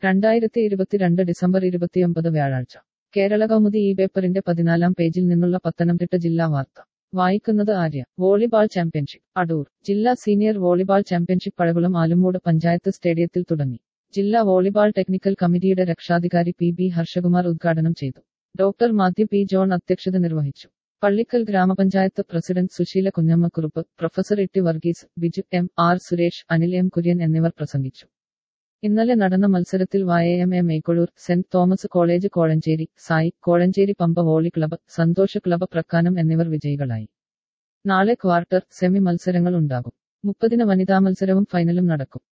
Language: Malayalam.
രണ്ടായിരത്തി ഇരുപത്തിരണ്ട് ഡിസംബർ ഇരുപത്തിയൊമ്പത് വ്യാഴാഴ്ച കേരള കൗമുദി ഈ പേപ്പറിന്റെ പതിനാലാം പേജിൽ നിന്നുള്ള പത്തനംതിട്ട ജില്ലാ വാർത്ത വായിക്കുന്നത് ആര്യ വോളിബാൾ ചാമ്പ്യൻഷിപ്പ് അടൂർ ജില്ലാ senior volleyball championship Pazhakulam Alumoodu panchayat സ്റ്റേഡിയത്തിൽ തുടങ്ങി ജില്ലാ വോളിബാൾ ടെക്നിക്കൽ കമ്മിറ്റിയുടെ രക്ഷാധികാരി പി ബി ഹർഷകുമാർ ഉദ്ഘാടനം ചെയ്തു ഡോക്ടർ മാത്യു പി ജോൺ അധ്യക്ഷത നിർവഹിച്ചു പള്ളിക്കൽ ഗ്രാമപഞ്ചായത്ത് president Susheela Kunjammakurup professor Itty Varghese Biju M R Suresh Anil M Kurian എന്നിവർ പ്രസംഗിച്ചു ഇന്നലെ നടന്ന മത്സരത്തിൽ Y M A Mekozhoor saint Thomas college Kozhencherry SAI Kozhencherry Pampa volley club Santhosha club Prakkanam എന്നിവർ വിജയികളായി നാളെ ക്വാർട്ടർ സെമി മത്സരങ്ങൾ ഉണ്ടാകും മുപ്പതിന് വനിതാ മത്സരവും ഫൈനലും നടക്കും